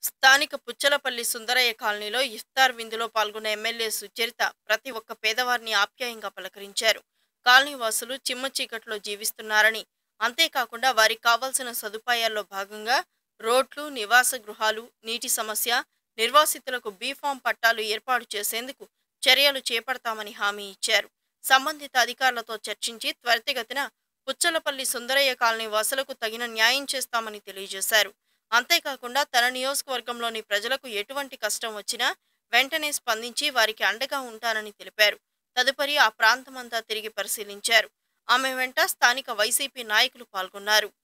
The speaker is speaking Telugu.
స్థానిక పుచ్చలపల్లి సుందరయ్య కాలనీలో ఇఫ్తార్ విందులో పాల్గొన్న ఎమ్మెల్యే సుచరిత ప్రతి ఒక్క పేదవారిని ఆప్యాయంగా పలకరించారు కాలనీ వాసులు చిమ్మ చీకట్లో జీవిస్తున్నారని అంతేకాకుండా వారికి కావాల్సిన సదుపాయాల్లో భాగంగా రోడ్లు నివాస గృహాలు నీటి సమస్య నిర్వాసితులకు బీఫామ్ పట్టాలు ఏర్పాటు చేసేందుకు చర్యలు చేపడతామని హామీ ఇచ్చారు సంబంధిత అధికారులతో చర్చించి త్వరితగతిన పుచ్చలపల్లి సుందరయ్య కాలనీ వాసులకు తగిన న్యాయం చేస్తామని తెలియజేశారు అంతేకాకుండా తన నియోజకవర్గంలోని ప్రజలకు ఎటువంటి కష్టం వచ్చినా వెంటనే స్పందించి వారికి అండగా ఉంటానని తెలిపారు తదుపరి ఆ ప్రాంతమంతా తిరిగి పరిశీలించారు ఆమె వెంట స్థానిక వైసీపీ నాయకులు పాల్గొన్నారు